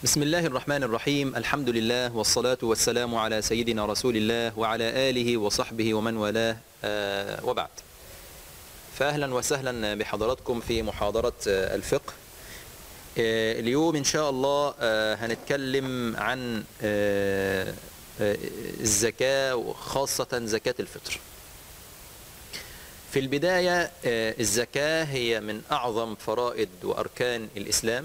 بسم الله الرحمن الرحيم الحمد لله والصلاة والسلام على سيدنا رسول الله وعلى آله وصحبه ومن والاه آه، وبعد فأهلا وسهلا بحضراتكم في محاضرة آه، الفقه آه، اليوم إن شاء الله آه، هنتكلم عن آه، آه، الزكاة وخاصة زكاة الفطر في البداية آه، الزكاة هي من أعظم فرائض وأركان الإسلام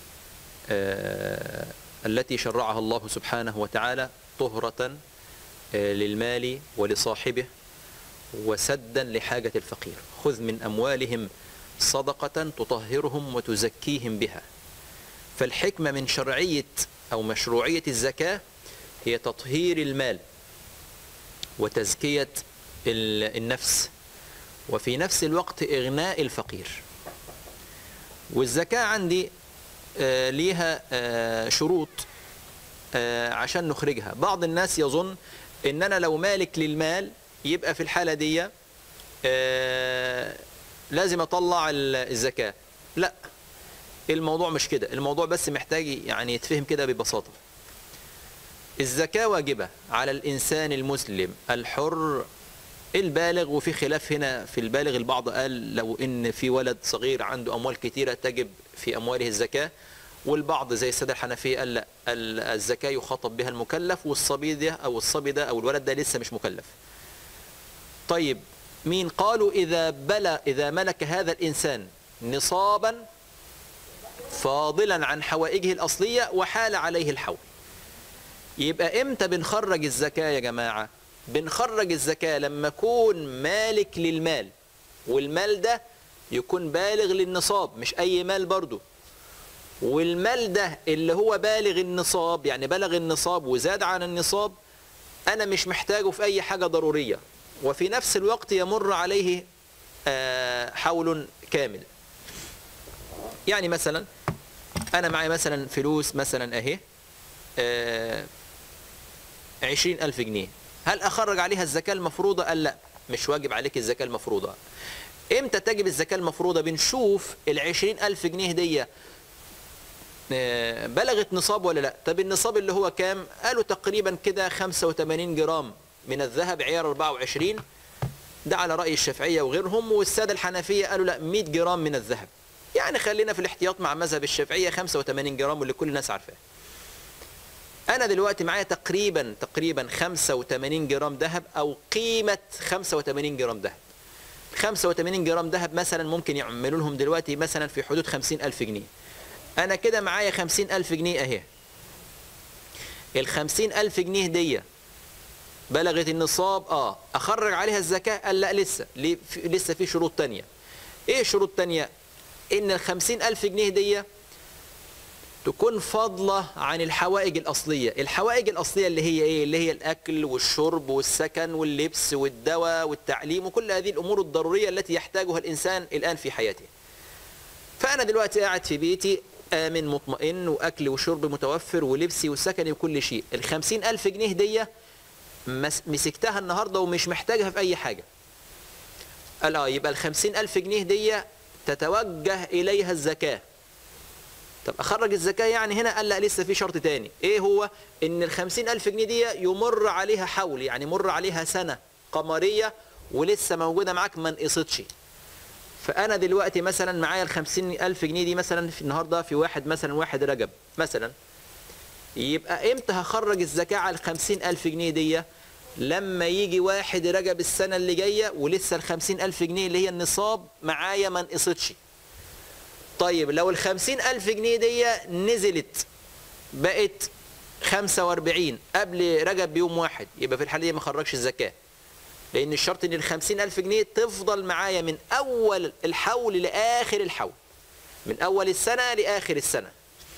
آه، التي شرعها الله سبحانه وتعالى طهرة آه، للمال ولصاحبه وسدا لحاجة الفقير خذ من أموالهم صدقة تطهرهم وتزكيهم بها فالحكمة من شرعية أو مشروعية الزكاة هي تطهير المال وتزكية ال- النفس وفي نفس الوقت إغناء الفقير والزكاة عندي آه، ليها آه، شروط آه، عشان نخرجها بعض الناس يظن ان انا لو مالك للمال يبقى في الحالة دي آه، لازم اطلع ال- الزكاة لا الموضوع مش كده الموضوع بس محتاج يعني يتفهم كده ببساطة الزكاة واجبة على الإنسان المسلم الحر البالغ وفي خلاف هنا في البالغ البعض قال لو ان في ولد صغير عنده اموال كتيره تجب في امواله الزكاه والبعض زي الساده الحنفيه قال لا ال- الزكاه يخاطب بها المكلف والصبي ده او الصبي ده او الولد ده لسه مش مكلف. طيب مين قالوا اذا بلى اذا ملك هذا الانسان نصابا فاضلا عن حوائجه الاصليه وحال عليه الحول. يبقى امتى بنخرج الزكاة يا جماعة بنخرج الزكاة لما يكون مالك للمال والمال ده يكون بالغ للنصاب مش اي مال برضو والمال ده اللي هو بالغ النصاب يعني بلغ النصاب وزاد عن النصاب انا مش محتاجه في اي حاجة ضرورية وفي نفس الوقت يمر عليه آه، حول كامل يعني مثلا انا معي مثلا فلوس مثلا اهي آه، عشرين ألف جنيه هل أخرج عليها الزكاة المفروضة؟ قال لا مش واجب عليك الزكاة المفروضة إمتى تجب الزكاة المفروضة؟ بنشوف العشرين ألف جنيه دي آه، بلغت نصاب ولا لا طب النصاب اللي هو كام قالوا تقريبا كده 85 جرام من الذهب عيار 24 ده على رأي الشافعية وغيرهم والسادة الحنفية قالوا لا 100 جرام من الذهب يعني خلينا في الاحتياط مع مذهب الشافعية 85 جرام واللي كل الناس عارفاه انا دلوقتي معايا تقريبا تقريبا 85 جرام ذهب او قيمه 85 جرام ذهب 85 جرام ذهب مثلا ممكن يعملوا لهم دلوقتي مثلا في حدود 50 ألف جنيه أنا كده معايا 50 ألف جنيه أهي ال 50 ألف جنيه دي بلغت النصاب اه أخرج عليها الزكاة قال لا لسه ليه- في- لسه في شروط تانية إيه شروط تانية إن ال 50 ألف جنيه دي تكون فاضلة عن الحوائج الأصلية الحوائج الأصلية اللي هي إيه اللي هي الأكل والشرب والسكن واللبس والدواء والتعليم وكل هذه الأمور الضرورية التي يحتاجها الإنسان الآن في حياته فأنا دلوقتي قاعد في بيتي آمن مطمئن وأكل وشرب متوفر ولبسي وسكني وكل شيء الخمسين ألف جنيه دي مس- مسكتها النهاردة ومش محتاجها في أي حاجة قال اه يبقى الخمسين ألف جنيه دي تتوجه إليها الزكاة طب اخرج الزكاه يعني هنا قال لا لسه في شرط تاني ايه هو ان ال ألف جنيه دي يمر عليها حول يعني مر عليها سنه قمريه ولسه موجوده معاك ما نقصتش فانا دلوقتي مثلا معايا ال ألف جنيه دي مثلا في النهارده في واحد مثلا واحد رجب مثلا يبقى امتى هخرج الزكاه على ال ألف جنيه دي لما يجي واحد رجب السنه اللي جايه ولسه ال ألف جنيه اللي هي النصاب معايا ما نقصتش طيب لو الخمسين ألف جنيه دي نزلت بقت خمسة واربعين قبل رجب بيوم واحد يبقى في الحالة دي ما خرجش الزكاة لأن الشرط إن الخمسين ألف جنيه تفضل معايا من أول الحول لآخر الحول من أول السنة لآخر السنة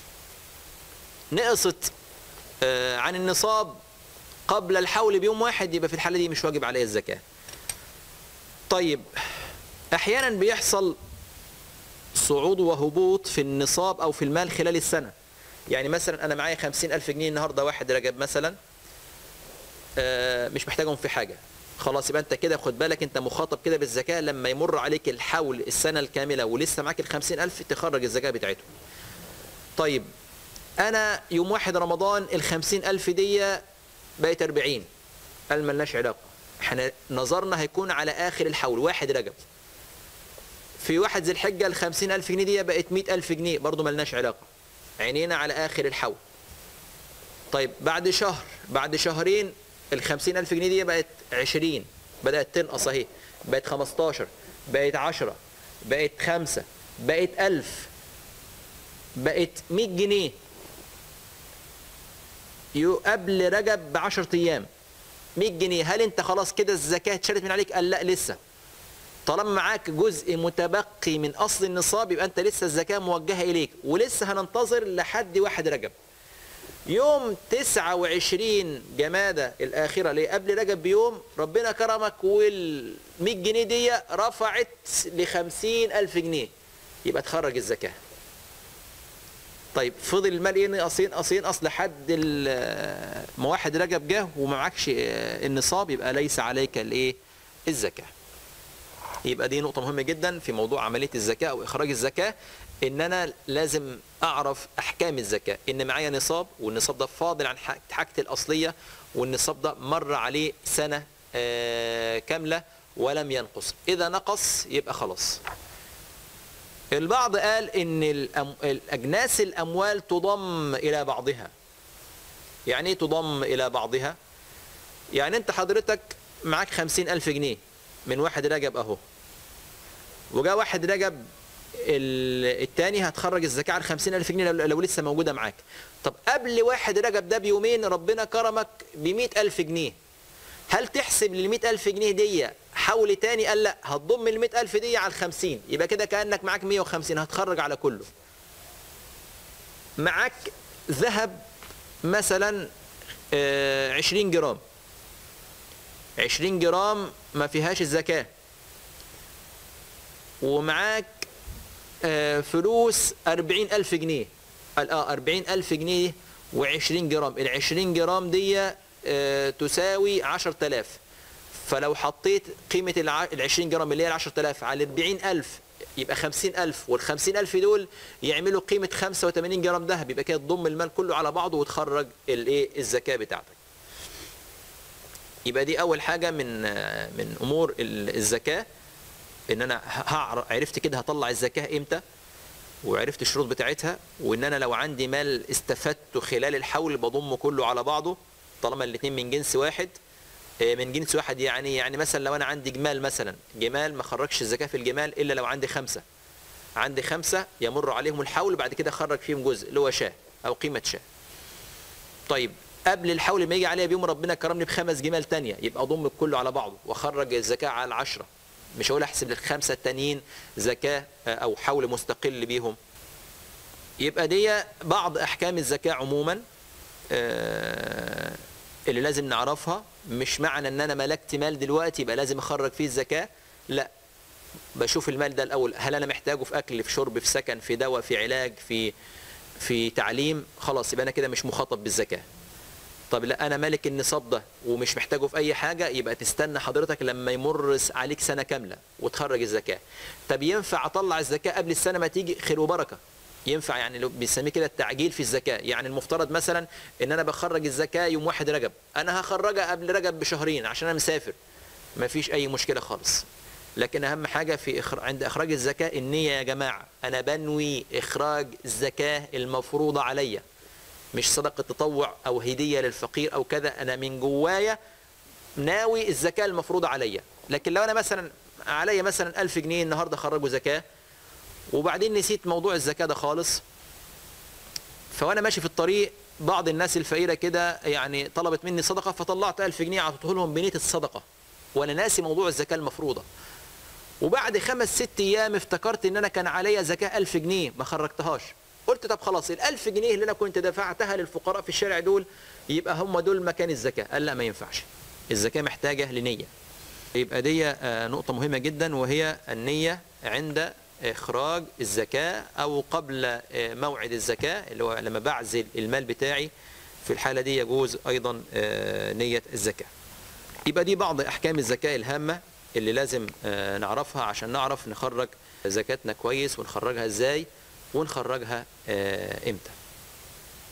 نقصت آه، عن النصاب قبل الحول بيوم واحد يبقى في الحالة دي مش واجب عليها الزكاة طيب أحيانا بيحصل صعود وهبوط في النصاب أو في المال خلال السنة يعني مثلا أنا معايا خمسين ألف جنيه النهاردة واحد رجب مثلا آه، مش محتاجهم في حاجة خلاص يبقى انت كده خد بالك انت مخاطب كده بالزكاة لما يمر عليك الحول السنة الكاملة ولسه معاك الخمسين ألف تخرج الزكاة بتاعتهم طيب انا يوم واحد رمضان الخمسين الف دي بقت اربعين قال ملناش علاقة احنا نظرنا هيكون على اخر الحول واحد رجب في واحد ذي الحجة الخمسين الف جنيه دي بقت مئة الف جنيه برضو ملناش علاقة عينينا على اخر الحول طيب بعد شهر بعد شهرين الخمسين الف جنيه دي بقت عشرين بدأت تنقص اهي بقت خمستاشر بقت عشرة بقت خمسة بقت ألف بقت مية جنيه يو قبل رجب بعشرة أيام 100 جنيه هل انت خلاص كده الزكاة اتشالت من عليك قال لا لسه طالما معاك جزء متبقي من أصل النصاب يبقى أنت لسه الزكاة موجهة إليك ولسه هننتظر لحد واحد رجب يوم 29 جمادة الآخرة اللي قبل رجب بيوم ربنا كرمك وال 100 جنيه دي رفعت ل 50 ألف جنيه يبقى تخرج الزكاة طيب فضل المال ايه ناقصين ناقصين اصل لحد ما واحد رجب جه وما معكش النصاب يبقى ليس عليك الايه الزكاه يبقى دي نقطه مهمه جدا في موضوع عمليه الزكاه او اخراج الزكاه ان انا لازم اعرف احكام الزكاه ان معايا نصاب والنصاب ده فاضل عن حاجتي الاصليه والنصاب ده مر عليه سنه كامله ولم ينقص اذا نقص يبقى خلاص البعض قال ان الاجناس الاموال تضم الى بعضها يعني ايه تضم الى بعضها يعني انت حضرتك معاك خمسين الف جنيه من واحد رجب اهو وجاء واحد رجب التاني هتخرج الزكاة على خمسين ألف جنيه لو لسه موجودة معاك طب قبل واحد رجب ده بيومين ربنا كرمك بمئة ألف جنيه هل تحسب للمئة ألف جنيه دي حول تاني قال لا هتضم المئة ألف دي على الخمسين يبقى كده كأنك معاك مية وخمسين هتخرج على كله معاك ذهب مثلا عشرين جرام عشرين جرام ما فيهاش الزكاة ومعاك فلوس أربعين ألف جنيه قال اه أربعين ألف جنيه وعشرين جرام العشرين جرام دي تساوي عشر تلاف فلو حطيت قيمة العشرين جرام اللي هي العشر تلاف على الاربعين ألف يبقى خمسين ألف والخمسين ألف دول يعملوا قيمة خمسة وثمانين جرام ذهب يبقى كده تضم المال كله على بعضه وتخرج الايه الزكاة بتاعتك يبقى دي أول حاجة من من أمور الزكاة إن أنا عرفت كده هطلع الزكاة إمتى وعرفت الشروط بتاعتها وإن أنا لو عندي مال استفدته خلال الحول بضمه كله على بعضه طالما الاثنين من جنس واحد من جنس واحد يعني يعني مثلا لو انا عندي جمال مثلا جمال ما خرجش الزكاه في الجمال الا لو عندي خمسه عندي خمسه يمر عليهم الحول بعد كده اخرج فيهم جزء اللي هو شاه او قيمه شاه طيب قبل الحول ما يجي عليها بيوم ربنا كرمني بخمس جمال تانية يبقى اضم كله على بعضه واخرج الزكاه على العشره مش هقول احسب للخمسه التانيين زكاه او حول مستقل بيهم يبقى دي بعض احكام الزكاه عموما اللي لازم نعرفها مش معنى ان انا ملكت مال دلوقتي يبقى لازم اخرج فيه الزكاه لا بشوف المال ده الاول هل انا محتاجه في اكل في شرب في سكن في دواء في علاج في في تعليم خلاص يبقى انا كده مش مخاطب بالزكاه طب لا انا مالك النصاب ده ومش محتاجه في اي حاجه يبقى تستنى حضرتك لما يمر عليك سنه كامله وتخرج الزكاه طب ينفع اطلع الزكاه قبل السنه ما تيجي خير وبركه ينفع يعني لو بنسميه كده التعجيل في الزكاه يعني المفترض مثلا ان انا بخرج الزكاه يوم واحد رجب انا هخرجها قبل رجب بشهرين عشان انا مسافر ما فيش اي مشكله خالص لكن اهم حاجه في إخر... عند اخراج الزكاه النيه يا جماعه انا بنوي اخراج الزكاه المفروضه عليا مش صدقه تطوع او هديه للفقير او كذا انا من جوايا ناوي الزكاه المفروضه عليا لكن لو انا مثلا عليا مثلا 1000 جنيه النهارده خرجوا زكاه وبعدين نسيت موضوع الزكاة ده خالص فوانا ماشي في الطريق بعض الناس الفقيرة كده يعني طلبت مني صدقة فطلعت ألف جنيه عطيته لهم بنية الصدقة وانا ناسي موضوع الزكاة المفروضة وبعد خمس ست ايام افتكرت ان انا كان عليا زكاة ألف جنيه ما خرجتهاش قلت طب خلاص الألف جنيه اللي انا كنت دفعتها للفقراء في الشارع دول يبقى هم دول مكان الزكاة قال لا ما ينفعش الزكاة محتاجة لنية يبقى دي نقطة مهمة جدا وهي النية عند إخراج الزكاة أو قبل موعد الزكاة اللي هو لما بعزل المال بتاعي في الحالة دي يجوز أيضا نية الزكاة يبقى دي بعض أحكام الزكاة الهامة اللي لازم نعرفها عشان نعرف نخرج زكاتنا كويس ونخرجها إزاي ونخرجها إمتى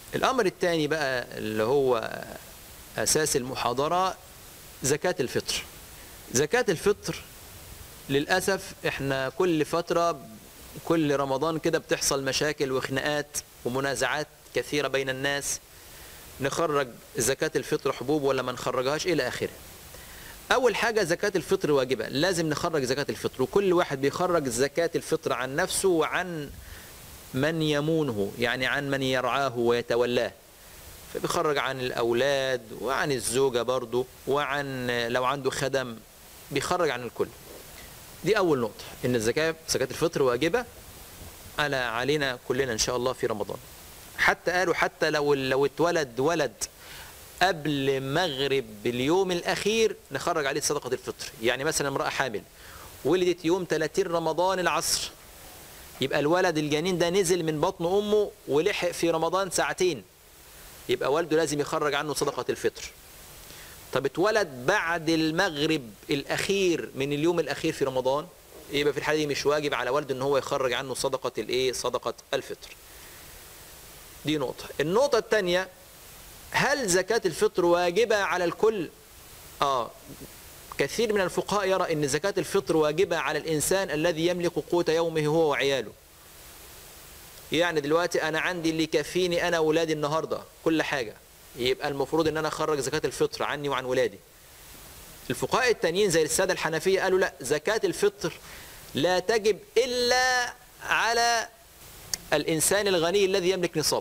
الأمر الثاني بقى اللي هو أساس المحاضرة زكاة الفطر زكاة الفطر للأسف احنا كل فترة كل رمضان كده بتحصل مشاكل وخناقات ومنازعات كثيرة بين الناس نخرج زكاة الفطر حبوب ولا ما نخرجهاش إلى آخره أول حاجة زكاة الفطر واجبة لازم نخرج زكاة الفطر وكل واحد بيخرج زكاة الفطر عن نفسه وعن من يمونه يعني عن من يرعاه ويتولاه فبيخرج عن الأولاد وعن الزوجة برضه وعن لو عنده خدم بيخرج عن الكل دي أول نقطة إن الزكاة زكاة الفطر واجبة على علينا كلنا إن شاء الله في رمضان حتى قالوا حتى لو لو اتولد ولد قبل مغرب اليوم الأخير نخرج عليه صدقة الفطر يعني مثلا امرأة حامل ولدت يوم 30 رمضان العصر يبقى الولد الجنين ده نزل من بطن أمه ولحق في رمضان ساعتين يبقى والده لازم يخرج عنه صدقة الفطر طب اتولد بعد المغرب الأخير من اليوم الأخير في رمضان يبقى في الحالة دي مش واجب على والده ان هو يخرج عنه صدقة الايه صدقة الفطر دي نقطة النقطة الثانية هل زكاة الفطر واجبة على الكل اه كثير من الفقهاء يرى ان زكاة الفطر واجبة على الانسان الذي يملك قوت يومه هو وعياله يعني دلوقتي انا عندي اللي يكفيني انا وولادي النهاردة كل حاجة يبقى المفروض ان انا اخرج زكاة الفطر عني وعن ولادي الفقهاء التانيين زي السادة الحنفية قالوا لا زكاة الفطر لا تجب إلا على الإنسان الغني الذي يملك نصاب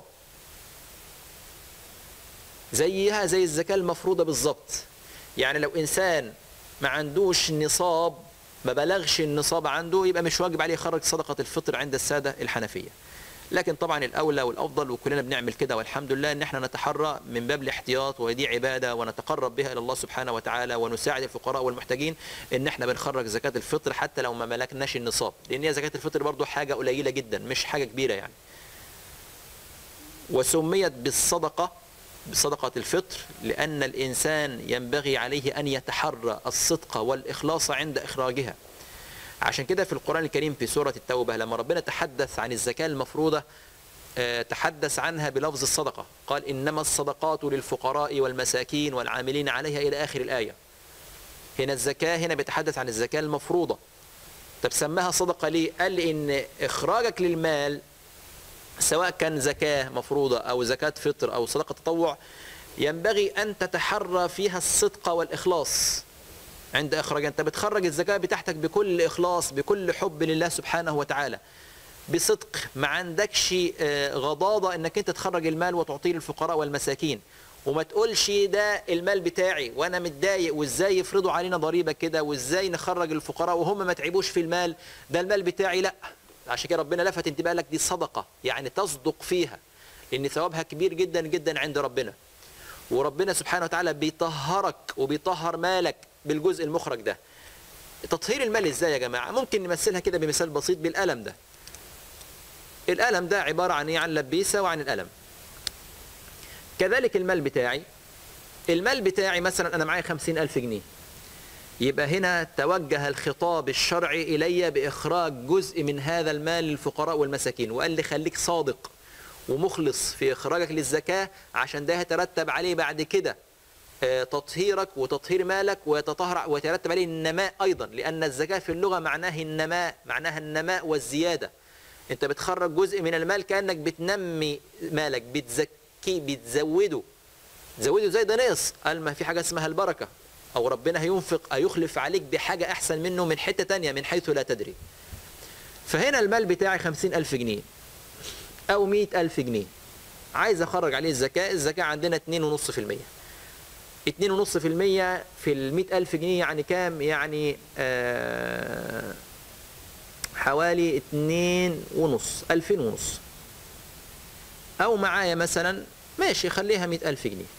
زيها زي الزكاة المفروضة بالظبط يعني لو إنسان ما عندوش نصاب ما بلغش النصاب عنده يبقى مش واجب عليه يخرج صدقة الفطر عند السادة الحنفية لكن طبعا الأولى والأفضل وكلنا بنعمل كده والحمد لله إن احنا نتحرى من باب الاحتياط ودي عبادة ونتقرب بها إلى الله سبحانه وتعالى ونساعد الفقراء والمحتاجين إن احنا بنخرج زكاة الفطر حتى لو ما ملكناش النصاب لأن هي زكاة الفطر برضو حاجة قليلة جدا مش حاجة كبيرة يعني وسميت بالصدقة بصدقة الفطر لأن الإنسان ينبغي عليه أن يتحرى الصدق والإخلاص عند إخراجها عشان كده في القرآن الكريم في سورة التوبة لما ربنا تحدث عن الزكاة المفروضة تحدث عنها بلفظ الصدقة قال إنما الصدقات للفقراء والمساكين والعاملين عليها إلى آخر الآية هنا الزكاة هنا بيتحدث عن الزكاة المفروضة طب سماها صدقة ليه قال لي إن إخراجك للمال سواء كان زكاة مفروضة أو زكاة فطر أو صدقة تطوع ينبغي أن تتحرى فيها الصدق والإخلاص عند إخراج أنت بتخرج الزكاة بتاعتك بكل إخلاص بكل حب لله سبحانه وتعالى بصدق ما عندكش غضاضة أنك أنت تخرج المال وتعطيه للفقراء والمساكين وما تقولش ده المال بتاعي وانا متضايق وازاي يفرضوا علينا ضريبه كده وازاي نخرج الفقراء وهم ما تعبوش في المال ده المال بتاعي لا عشان كده ربنا لفت انتباه لك دي صدقه يعني تصدق فيها لان ثوابها كبير جدا جدا عند ربنا وربنا سبحانه وتعالى بيطهرك وبيطهر مالك بالجزء المخرج ده تطهير المال ازاي يا جماعه ممكن نمثلها كده بمثال بسيط بالقلم ده القلم ده عباره عن ايه عن لبيسه وعن القلم كذلك المال بتاعي المال بتاعي مثلا انا معايا خمسين الف جنيه يبقى هنا توجه الخطاب الشرعي الي باخراج جزء من هذا المال للفقراء والمساكين وقال لي خليك صادق ومخلص في اخراجك للزكاه عشان ده يترتب عليه بعد كده تطهيرك وتطهير مالك ويتطهر ويترتب عليه النماء ايضا لان الزكاه في اللغه معناه النماء معناها النماء والزياده انت بتخرج جزء من المال كانك بتنمي مالك بتزكيه بتزوده تزوده زي ده نقص قال ما في حاجه اسمها البركه او ربنا هينفق هيخلف عليك بحاجه احسن منه من حته تانية من حيث لا تدري فهنا المال بتاعي خمسين ألف جنيه أو مئة ألف جنيه عايز أخرج عليه الزكاة الزكاة عندنا اتنين ونص في المية اتنين ونص في المية في المئة ألف جنيه يعني كام يعني آه حوالي اتنين ونص ألفين ونص أو معايا مثلا ماشي خليها مئة ألف جنيه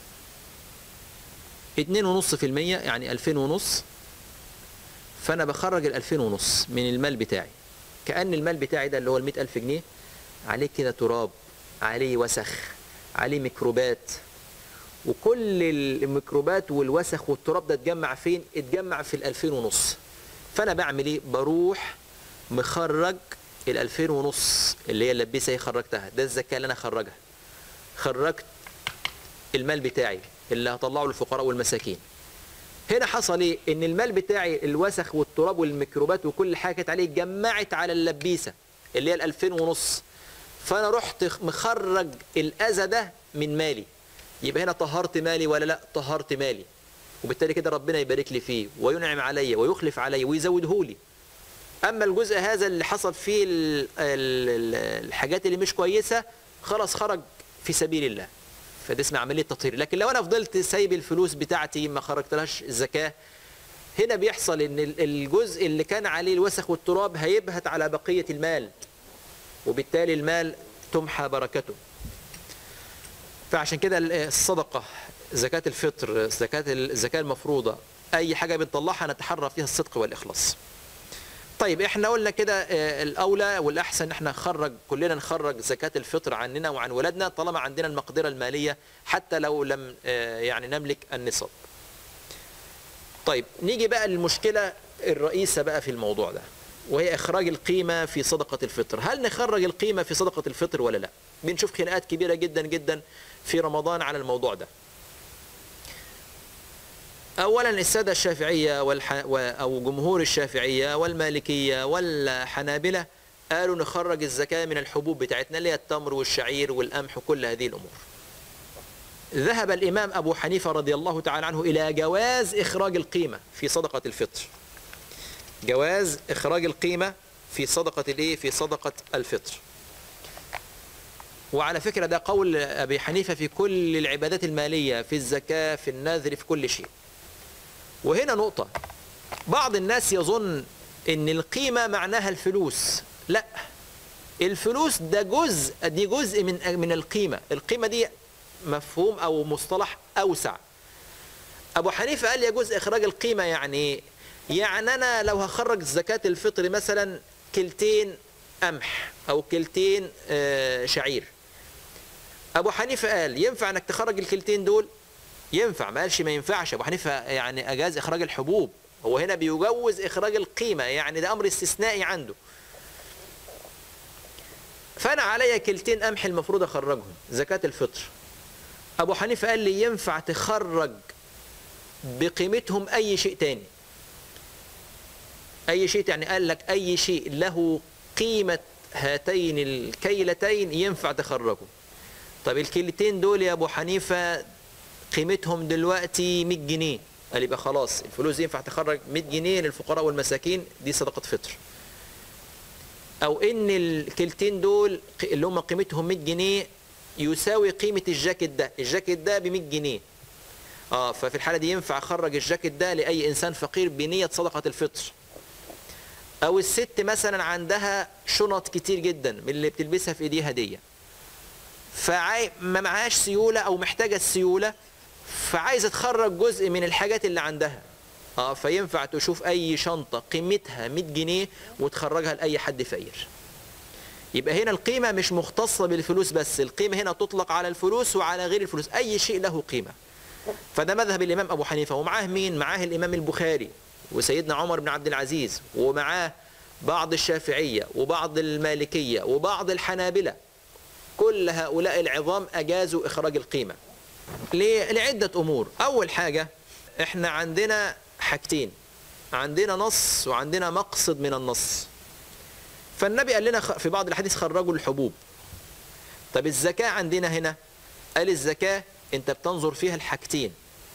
اتنين ونص في المية يعني ألفين ونص فأنا بخرج الألفين ونص من المال بتاعي كأن المال بتاعي ده اللي هو المئة ألف جنيه عليه كده تراب عليه وسخ عليه ميكروبات وكل الميكروبات والوسخ والتراب ده اتجمع فين اتجمع في الألفين ونص فأنا بعمل ايه بروح مخرج الألفين ونص اللي هي اللبسة هي خرجتها ده الزكاة اللي أنا خرجها خرجت المال بتاعي اللي هطلعه للفقراء والمساكين هنا حصل ايه ان المال بتاعي الوسخ والتراب والميكروبات وكل حاجه كانت عليه اتجمعت على اللبيسه اللي هي ال 2000 ونص فانا رحت مخرج الاذى ده من مالي يبقى هنا طهرت مالي ولا لا طهرت مالي وبالتالي كده ربنا يبارك لي فيه وينعم علي ويخلف علي ويزوده لي اما الجزء هذا اللي حصل فيه ال ال الحاجات اللي مش كويسه خلاص خرج في سبيل الله فده اسمه عمليه تطهير لكن لو انا فضلت سايب الفلوس بتاعتي ما خرجتلهاش الزكاه هنا بيحصل ان الجزء اللي كان عليه الوسخ والتراب هيبهت على بقيه المال وبالتالي المال تمحى بركته فعشان كده الصدقه زكاه الفطر زكاه الزكاه المفروضه اي حاجه بنطلعها نتحرى فيها الصدق والاخلاص طيب احنا قلنا كده الاولى والاحسن ان احنا نخرج كلنا نخرج زكاه الفطر عننا وعن ولادنا طالما عندنا المقدره الماليه حتى لو لم يعني نملك النصاب. طيب نيجي بقى للمشكله الرئيسه بقى في الموضوع ده وهي اخراج القيمه في صدقه الفطر، هل نخرج القيمه في صدقه الفطر ولا لا؟ بنشوف خناقات كبيره جدا جدا في رمضان على الموضوع ده. اولا الساده الشافعيه والح... او جمهور الشافعيه والمالكيه والحنابله قالوا نخرج الزكاه من الحبوب بتاعتنا اللي هي التمر والشعير والقمح وكل هذه الامور. ذهب الامام ابو حنيفه رضي الله تعالى عنه الى جواز اخراج القيمه في صدقه الفطر. جواز اخراج القيمه في صدقه الايه؟ في صدقه الفطر. وعلى فكره ده قول ابي حنيفه في كل العبادات الماليه في الزكاه في النذر في كل شيء. وهنا نقطة بعض الناس يظن ان القيمة معناها الفلوس لا الفلوس ده جزء دي جزء من من القيمة القيمة دي مفهوم او مصطلح اوسع ابو حنيفة قال يجوز اخراج القيمة يعني يعني انا لو هخرج زكاة الفطر مثلا كلتين قمح او كلتين شعير ابو حنيفة قال ينفع انك تخرج الكلتين دول ينفع ما قالش ما ينفعش ابو حنيفه يعني اجاز اخراج الحبوب هو هنا بيجوز اخراج القيمه يعني ده امر استثنائي عنده فانا عليا كلتين قمح المفروض اخرجهم زكاه الفطر ابو حنيفه قال لي ينفع تخرج بقيمتهم اي شيء تاني اي شيء يعني قال لك اي شيء له قيمه هاتين الكيلتين ينفع تخرجه طب الكيلتين دول يا ابو حنيفه قيمتهم دلوقتي 100 جنيه قال يبقى خلاص الفلوس دي ينفع تخرج 100 جنيه للفقراء والمساكين دي صدقه فطر او ان الكلتين دول اللي هم قيمتهم 100 جنيه يساوي قيمه الجاكيت ده الجاكيت ده ب 100 جنيه اه ففي الحاله دي ينفع اخرج الجاكيت ده لاي انسان فقير بنيه صدقه الفطر او الست مثلا عندها شنط كتير جدا من اللي بتلبسها في ايديها هديه فعاي ما معهاش سيوله او محتاجه السيوله فعايزه تخرج جزء من الحاجات اللي عندها اه فينفع تشوف اي شنطه قيمتها 100 جنيه وتخرجها لاي حد فقير يبقى هنا القيمه مش مختصه بالفلوس بس القيمه هنا تطلق على الفلوس وعلى غير الفلوس اي شيء له قيمه فده مذهب الامام ابو حنيفه ومعاه مين معاه الامام البخاري وسيدنا عمر بن عبد العزيز ومعاه بعض الشافعيه وبعض المالكيه وبعض الحنابله كل هؤلاء العظام اجازوا اخراج القيمه لعده امور اول حاجه احنا عندنا حاجتين عندنا نص وعندنا مقصد من النص فالنبي قال لنا في بعض الحديث خرجوا الحبوب طب الزكاه عندنا هنا قال الزكاه انت بتنظر فيها الحاجتين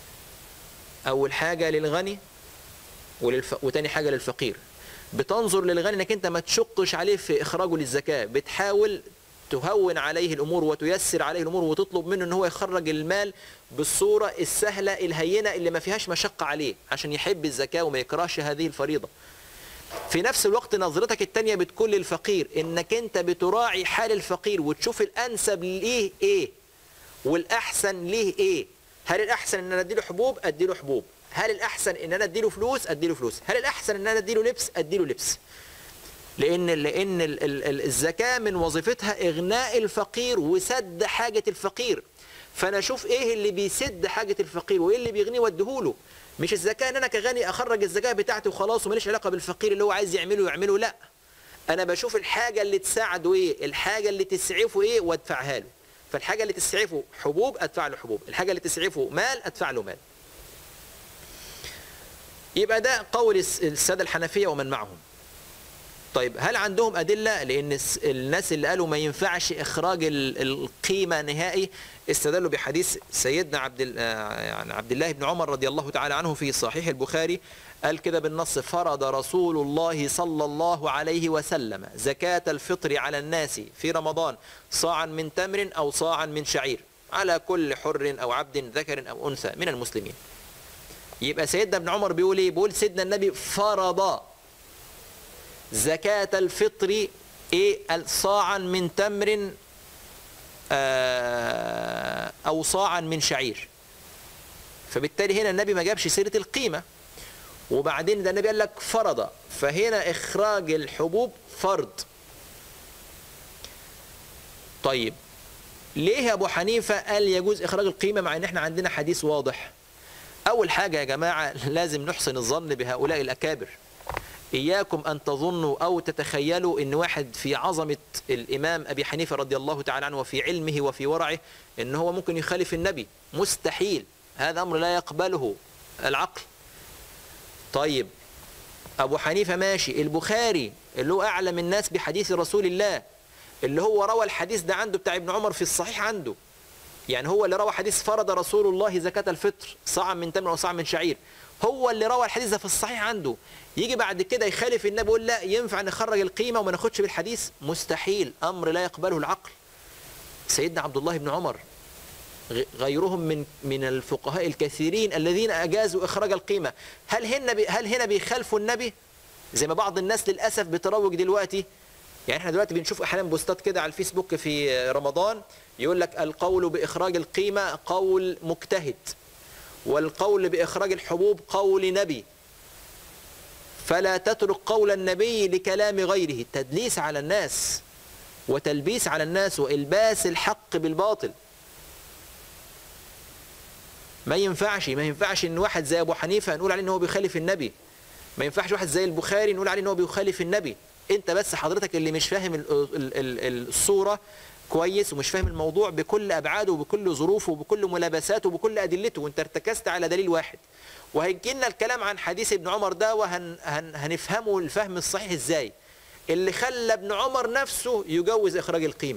اول حاجه للغني وللف... وتاني حاجه للفقير بتنظر للغني انك انت ما تشقش عليه في اخراجه للزكاه بتحاول تهون عليه الامور وتيسر عليه الامور وتطلب منه ان هو يخرج المال بالصوره السهله الهينه اللي ما فيهاش مشقه عليه عشان يحب الزكاه وما يكرهش هذه الفريضه. في نفس الوقت نظرتك الثانيه بتكون للفقير انك انت بتراعي حال الفقير وتشوف الانسب ليه ايه والاحسن ليه ايه؟ هل الاحسن ان انا اديله حبوب؟ اديله حبوب. هل الاحسن ان انا اديله فلوس؟ اديله فلوس. هل الاحسن ان انا اديله لبس؟ اديله لبس. لان لان الزكاه من وظيفتها اغناء الفقير وسد حاجه الفقير فانا اشوف ايه اللي بيسد حاجه الفقير وايه اللي بيغنيه واديهوله مش الزكاه ان انا كغني اخرج الزكاه بتاعتي وخلاص وماليش علاقه بالفقير اللي هو عايز يعمله يعمله لا انا بشوف الحاجه اللي تساعده ايه الحاجه اللي تسعفه ايه وادفعها له فالحاجة اللي تسعفه حبوب أدفع له حبوب الحاجة اللي تسعفه مال أدفع له مال يبقى ده قول الس- السادة الحنفية ومن معهم طيب هل عندهم أدلة لأن الس- الناس اللي قالوا ما ينفعش إخراج ال- القيمة نهائي استدلوا بحديث سيدنا عبد ال- آه، يعني عبد الله بن عمر رضي الله تعالى عنه في صحيح البخاري قال كده بالنص فرض رسول الله صلى الله عليه وسلم زكاة الفطر على الناس في رمضان صاعا من تمر أو صاعا من شعير على كل حر أو عبد ذكر أو أنثى من المسلمين يبقى سيدنا ابن عمر بيقول ايه بيقول سيدنا النبي فرض زكاة الفطر ايه صاعا من تمر آه، او صاعا من شعير فبالتالي هنا النبي ما جابش سيرة القيمة وبعدين ده النبي قال لك فرض فهنا اخراج الحبوب فرض طيب ليه يا ابو حنيفة قال يجوز اخراج القيمة مع ان احنا عندنا حديث واضح اول حاجة يا جماعة لازم نحسن الظن بهؤلاء الاكابر إياكم أن تظنوا أو تتخيلوا أن واحد في عظمة الإمام أبي حنيفة رضي الله تعالى عنه وفي علمه وفي ورعه أن هو ممكن يخالف النبي مستحيل هذا أمر لا يقبله العقل طيب أبو حنيفة ماشي البخاري اللي هو أعلم الناس بحديث رسول الله اللي هو روى الحديث ده عنده بتاع ابن عمر في الصحيح عنده يعني هو اللي روى حديث فرض رسول الله زكاة الفطر صاع من تمر وصاع من شعير هو اللي روى الحديث ده في الصحيح عنده يجي بعد كده يخالف النبي يقول لا ينفع نخرج القيمة وما ناخدش بالحديث مستحيل أمر لا يقبله العقل سيدنا عبد الله بن عمر غ- غيرهم من من الفقهاء الكثيرين الذين أجازوا إخراج القيمة هل هنا بي هل هنا بيخالفوا النبي زي ما بعض الناس للأسف بتروج دلوقتي يعني احنا دلوقتي بنشوف احيانا بوستات كده على الفيسبوك في رمضان يقول لك القول باخراج القيمه قول مجتهد والقول باخراج الحبوب قول نبي فلا تترك قول النبي لكلام غيره تدليس على الناس وتلبيس على الناس والباس الحق بالباطل ما ينفعش ما ينفعش ان واحد زي ابو حنيفه نقول عليه ان هو بيخالف النبي ما ينفعش واحد زي البخاري نقول عليه ان هو بيخالف النبي انت بس حضرتك اللي مش فاهم ال- ال- ال- الصوره كويس ومش فاهم الموضوع بكل ابعاده وبكل ظروفه وبكل ملابساته وبكل ادلته وانت ارتكزت على دليل واحد وهيجي لنا الكلام عن حديث ابن عمر ده وهنفهمه وهن الفهم الصحيح ازاي اللي خلى ابن عمر نفسه يجوز اخراج القيمه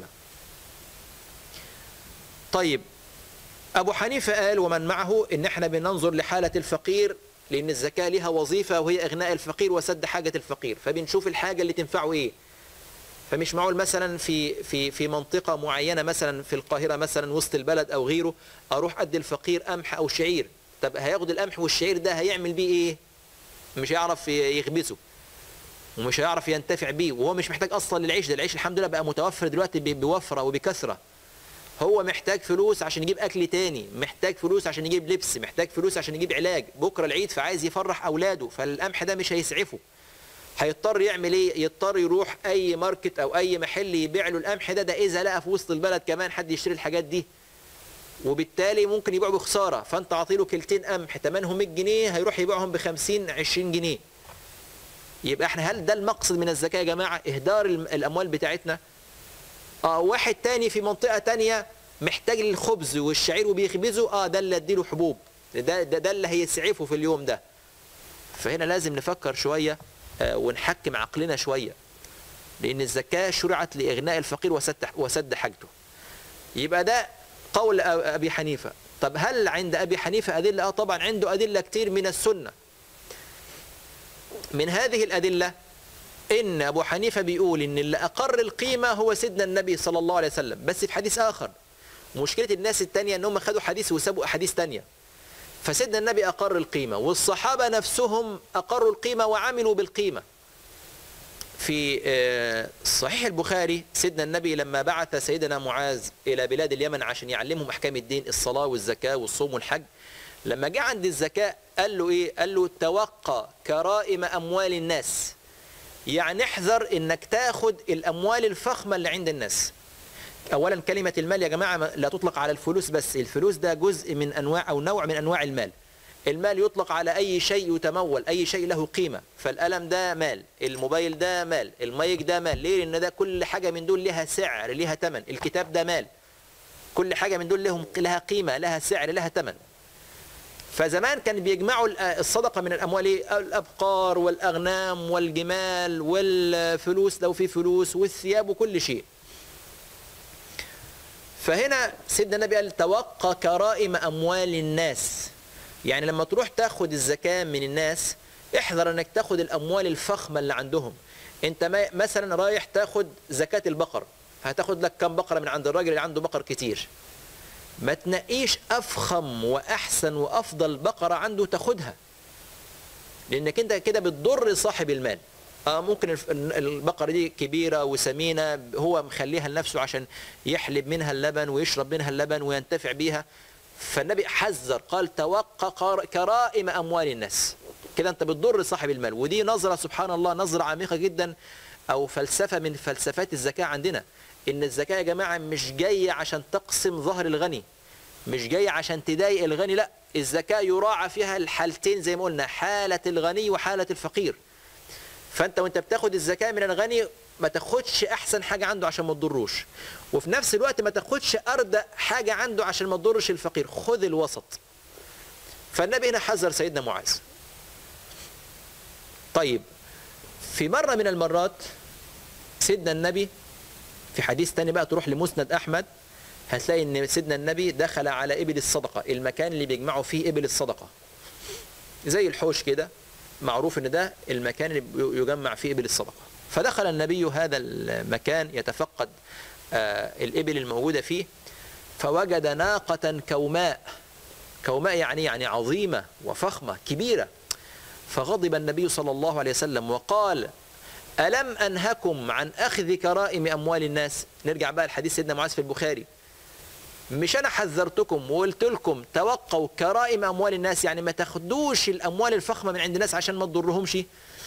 طيب ابو حنيفه قال ومن معه ان احنا بننظر لحاله الفقير لان الزكاه لها وظيفه وهي اغناء الفقير وسد حاجه الفقير فبنشوف الحاجه اللي تنفعه ايه فمش معقول مثلا في في في منطقه معينه مثلا في القاهره مثلا وسط البلد او غيره اروح ادي الفقير قمح او شعير طب هياخد القمح والشعير ده هيعمل بيه ايه مش هيعرف يخبزه ومش هيعرف ينتفع بيه وهو مش محتاج اصلا للعيش ده العيش الحمد لله بقى متوفر دلوقتي ب- بوفره وبكثره هو محتاج فلوس عشان يجيب اكل تاني محتاج فلوس عشان يجيب لبس محتاج فلوس عشان يجيب علاج بكره العيد فعايز يفرح اولاده فالقمح ده مش هيسعفه هيضطر يعمل ايه يضطر يروح اي ماركت او اي محل يبيع له القمح ده ده اذا لقى في وسط البلد كمان حد يشتري الحاجات دي وبالتالي ممكن يبيعه بخساره فانت عاطيله كيلتين قمح ثمنهم 100 جنيه هيروح يبيعهم ب 50 20 جنيه يبقى احنا هل ده المقصد من الزكاه يا جماعه اهدار الم- الاموال بتاعتنا اه واحد تاني في منطقه تانية محتاج للخبز والشعير وبيخبزه اه ده اللي اديله حبوب ده ده, ده اللي هيسعفه في اليوم ده فهنا لازم نفكر شويه آه ونحكم عقلنا شويه لان الزكاه شرعت لاغناء الفقير وسد وسد حاجته يبقى ده قول أ- ابي حنيفه طب هل عند ابي حنيفه ادله اه طبعا عنده ادله كتير من السنه من هذه الادله ان ابو حنيفه بيقول ان اللي اقر القيمه هو سيدنا النبي صلى الله عليه وسلم بس في حديث اخر مشكله الناس التانية ان هم خدوا حديث وسابوا احاديث تانية فسيدنا النبي اقر القيمه والصحابه نفسهم اقروا القيمه وعملوا بالقيمه في آه، صحيح البخاري سيدنا النبي لما بعث سيدنا معاذ الى بلاد اليمن عشان يعلمهم احكام الدين الصلاه والزكاه والصوم والحج لما جه عند الزكاه قال له ايه قال له توقى كرائم اموال الناس يعني احذر انك تاخد الاموال الفخمه اللي عند الناس اولا كلمه المال يا جماعه ما- لا تطلق على الفلوس بس الفلوس ده جزء من انواع او نوع من انواع المال المال يطلق على اي شيء يتمول اي شيء له قيمه فالقلم ده مال الموبايل ده مال المايك ده مال ليه لان ده كل حاجه من دول لها سعر لها ثمن الكتاب ده مال كل حاجة من دول لهم لها قيمة لها سعر لها ثمن فزمان كان بيجمعوا الصدقة من الأموال إيه؟ الأبقار والأغنام والجمال والفلوس لو في فلوس والثياب وكل شيء فهنا سيدنا النبي قال توقى كرائم أموال الناس يعني لما تروح تاخد الزكاة من الناس احذر انك تاخد الأموال الفخمة اللي عندهم انت ما مثلا رايح تاخد زكاة البقر هتاخد لك كم بقرة من عند الراجل اللي عنده بقر كتير ما تنقيش أفخم وأحسن وأفضل بقرة عنده تاخدها لأنك أنت كده بتضر صاحب المال آه ممكن البقرة دي كبيرة وسمينة هو مخليها لنفسه عشان يحلب منها اللبن ويشرب منها اللبن وينتفع بيها فالنبي حذر قال توقى كرائم أموال الناس كده أنت بتضر صاحب المال ودي نظرة سبحان الله نظرة عميقة جدا أو فلسفة من فلسفات الزكاة عندنا ان الزكاة يا جماعة مش جاية عشان تقسم ظهر الغني مش جاية عشان تضايق الغني لا الزكاة يراعى فيها الحالتين زي ما قلنا حالة الغني وحالة الفقير فانت وانت بتاخد الزكاة من الغني ما تاخدش احسن حاجة عنده عشان ما تضروش وفي نفس الوقت ما تاخدش اردى حاجة عنده عشان ما تضرش الفقير خذ الوسط فالنبي هنا حذر سيدنا معاذ طيب في مرة من المرات سيدنا النبي في حديث تاني بقى تروح لمسند احمد هتلاقي ان سيدنا النبي دخل على ابل الصدقه المكان اللي بيجمعوا فيه ابل الصدقه زي الحوش كده معروف ان ده المكان اللي يجمع فيه ابل الصدقه فدخل النبي هذا المكان يتفقد آه الابل الموجوده فيه فوجد ناقه كوماء كوماء يعني يعني عظيمه وفخمه كبيره فغضب النبي صلى الله عليه وسلم وقال ألم أنهكم عن أخذ كرائم أموال الناس نرجع بقى الحديث سيدنا معاذ في البخاري مش أنا حذرتكم وقلت لكم توقوا كرائم أموال الناس يعني ما تاخدوش الأموال الفخمة من عند الناس عشان ما تضرهمش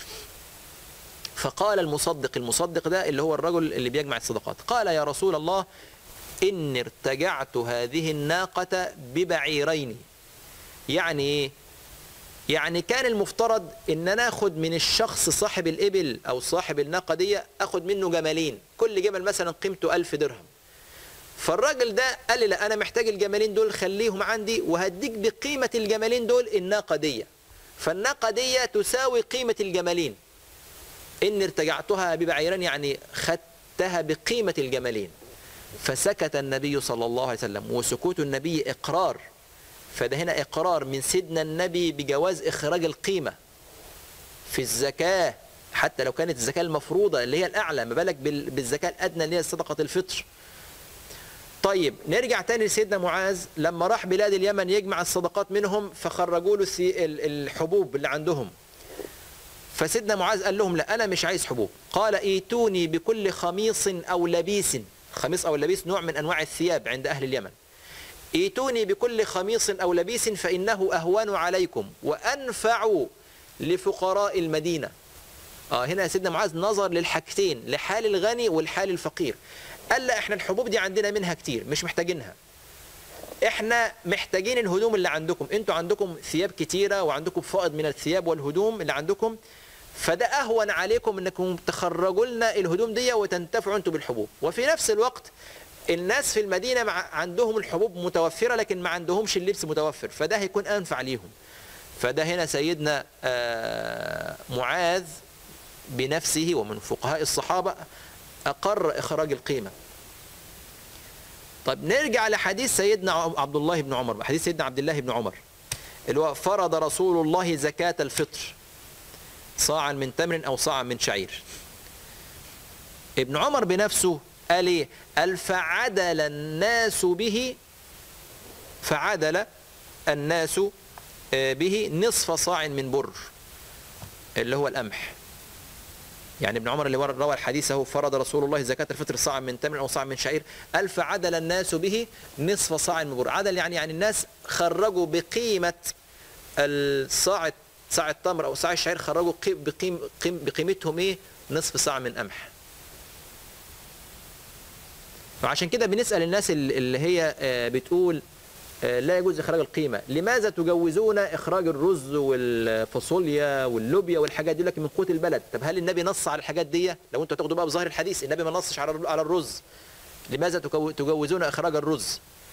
فقال المصدق المصدق ده اللي هو الرجل اللي بيجمع الصدقات قال يا رسول الله إني ارتجعت هذه الناقة ببعيرين يعني إيه يعني كان المفترض ان انا اخد من الشخص صاحب الابل او صاحب الناقه دي اخد منه جمالين كل جمل مثلا قيمته ألف درهم فالراجل ده قال لي لا انا محتاج الجمالين دول خليهم عندي وهديك بقيمه الجمالين دول الناقه دي فالناقه دي تساوي قيمه الجمالين ان ارتجعتها ببعيرين يعني خدتها بقيمه الجمالين فسكت النبي صلى الله عليه وسلم وسكوت النبي اقرار فده هنا إقرار من سيدنا النبي بجواز إخراج القيمة في الزكاة حتى لو كانت الزكاة المفروضة اللي هي الأعلى ما بالك بالزكاة الأدنى اللي هي صدقة الفطر طيب نرجع تاني لسيدنا معاذ لما راح بلاد اليمن يجمع الصدقات منهم فخرجوا له الحبوب اللي عندهم فسيدنا معاذ قال لهم لا أنا مش عايز حبوب قال ايتوني بكل خميص أو لبيس خميص أو لبيس نوع من أنواع الثياب عند أهل اليمن ايتوني بكل خميص أو لبيس فإنه أهون عليكم وأنفع لفقراء المدينة آه هنا سيدنا معاذ نظر للحاجتين لحال الغني والحال الفقير قال لا احنا الحبوب دي عندنا منها كتير مش محتاجينها احنا محتاجين الهدوم اللي عندكم انتوا عندكم ثياب كتيرة وعندكم فائض من الثياب والهدوم اللي عندكم فده اهون عليكم انكم تخرجوا لنا الهدوم دي وتنتفعوا انتوا بالحبوب وفي نفس الوقت الناس في المدينة عندهم الحبوب متوفرة لكن ما عندهمش اللبس متوفر فده هيكون أنفع ليهم فده هنا سيدنا معاذ بنفسه ومن فقهاء الصحابة أقر إخراج القيمة طب نرجع لحديث سيدنا عبد الله بن عمر حديث سيدنا عبد الله بن عمر اللي هو فرض رسول الله زكاة الفطر صاعا من تمر أو صاعا من شعير ابن عمر بنفسه قال ايه قال فعدل الناس به فعدل الناس به نصف صاع من بر اللي هو القمح يعني ابن عمر اللي روى الحديث هو فرض رسول الله زكاة الفطر صاع من تمر أو صاع من شعير قال فعدل الناس به نصف صاع من بر عدل يعني يعني الناس خرجوا بقيمة الصاع صاع التمر أو صاع الشعير خرجوا بقيم بقيمتهم ايه نصف صاع من قمح وعشان كده بنسأل الناس اللي هي بتقول لا يجوز إخراج القيمة لماذا تجوزون إخراج الرز والفاصوليا واللوبيا والحاجات دي لكن من قوت البلد طب هل النبي نص على الحاجات دي لو انتوا تاخدوا بقى بظاهر الحديث النبي ما نصش على على الرز لماذا تجوزون إخراج الرز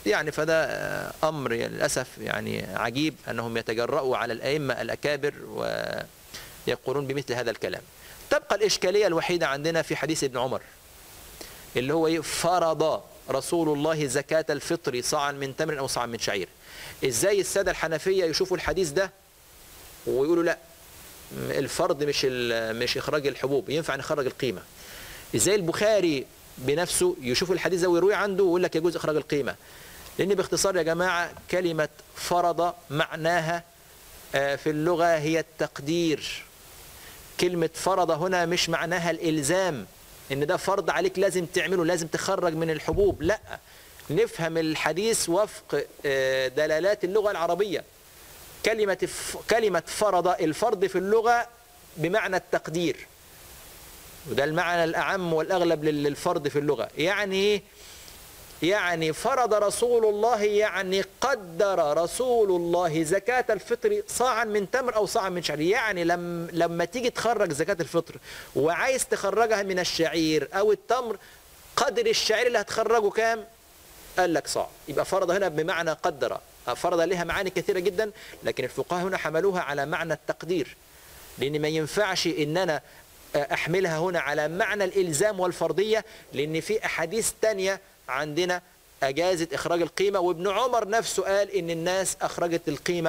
يعني فده آه، امر يعني للاسف يعني عجيب انهم يتجرؤوا على الائمه الاكابر ويقولون بمثل هذا الكلام تبقى الاشكاليه الوحيده عندنا في حديث ابن عمر اللي هو إيه؟ فرض رسول الله زكاة الفطر صاعا من تمر أو صاعا من شعير إزاي السادة الحنفية يشوفوا الحديث ده ويقولوا لا م- الفرض مش ال- مش إخراج الحبوب ينفع نخرج القيمة إزاي البخاري بنفسه يشوف الحديث ده ويروي عنده ويقول لك يجوز إخراج القيمة لأن باختصار يا جماعة كلمة فرض معناها آه، في اللغة هي التقدير كلمة فرض هنا مش معناها الإلزام إن ده فرض عليك لازم تعمله لازم تخرج من الحبوب لا نفهم الحديث وفق آه، دلالات اللغة العربية كلمة ف- كلمة فرض الفرض في اللغة بمعنى التقدير وده المعنى الأعم والأغلب لل- للفرض في اللغة يعني إيه؟ يعني فرض رسول الله يعني قدر رسول الله زكاة الفطر صاعا من تمر أو صاعا من شعير يعني لم لما تيجي تخرج زكاة الفطر وعايز تخرجها من الشعير أو التمر قدر الشعير اللي هتخرجه كام قال لك صاع يبقى فرض هنا بمعنى قدر فرض لها معاني كثيرة جدا لكن الفقهاء هنا حملوها على معنى التقدير لأن ما ينفعش إن أنا أحملها هنا على معنى الإلزام والفرضية لأن في أحاديث تانية عندنا أجازت إخراج القيمة وابن عمر نفسه قال إن الناس أخرجت القيمة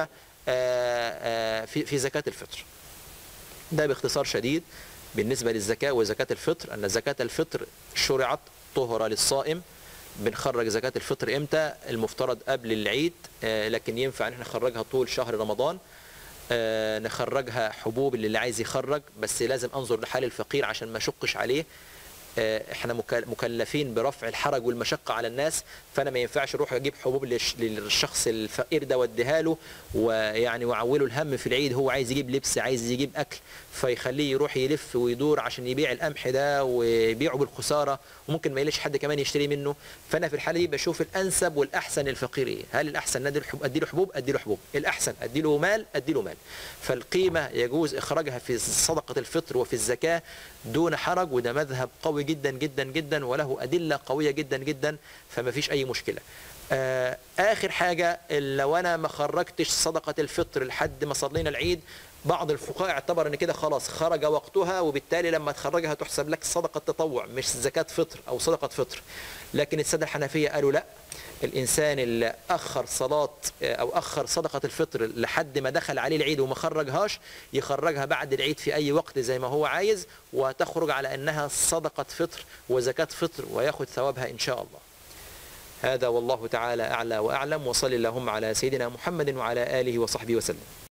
آه، آه، في في زكاة الفطر ده باختصار شديد بالنسبة للزكاة وزكاة الفطر أن زكاة الفطر شرعت طهرة للصائم بنخرج زكاة الفطر امتى المفترض قبل العيد آه، لكن ينفع ان احنا نخرجها طول شهر رمضان آه، نخرجها حبوب اللي عايز يخرج بس لازم انظر لحال الفقير عشان ما اشقش عليه آه، احنا مكل- مكلفين برفع الحرج والمشقة على الناس فانا ما ينفعش اروح اجيب حبوب للش- للشخص الفقير ده واديها له ويعني واعوله الهم في العيد هو عايز يجيب لبس عايز يجيب اكل فيخليه يروح يلف ويدور عشان يبيع القمح ده ويبيعه بالخسارة وممكن ما يلاقيش حد كمان يشتري منه فانا في الحالة دي بشوف الانسب والاحسن للفقير ايه هل الاحسن ندي الحب- ادي له حبوب ادي له حبوب الاحسن ادي له مال ادي له مال فالقيمة يجوز اخراجها في صدقة الفطر وفي الزكاة دون حرج وده مذهب قوي جدا جدا جدا وله أدلة قوية جدا جدا فما فيش أي مشكلة آه آخر حاجة لو أنا ما خرجتش صدقة الفطر لحد ما صلينا العيد بعض الفقهاء اعتبر ان كده خلاص خرج وقتها وبالتالي لما تخرجها تحسب لك صدقة تطوع مش زكاة فطر او صدقة فطر لكن السادة الحنفية قالوا لا الانسان اللي اخر صلاة او اخر صدقة الفطر لحد ما دخل عليه العيد وما خرجهاش يخرجها بعد العيد في اي وقت زي ما هو عايز وتخرج على انها صدقة فطر وزكاة فطر وياخذ ثوابها ان شاء الله هذا والله تعالى اعلى واعلم وصل اللهم على سيدنا محمد وعلى اله وصحبه وسلم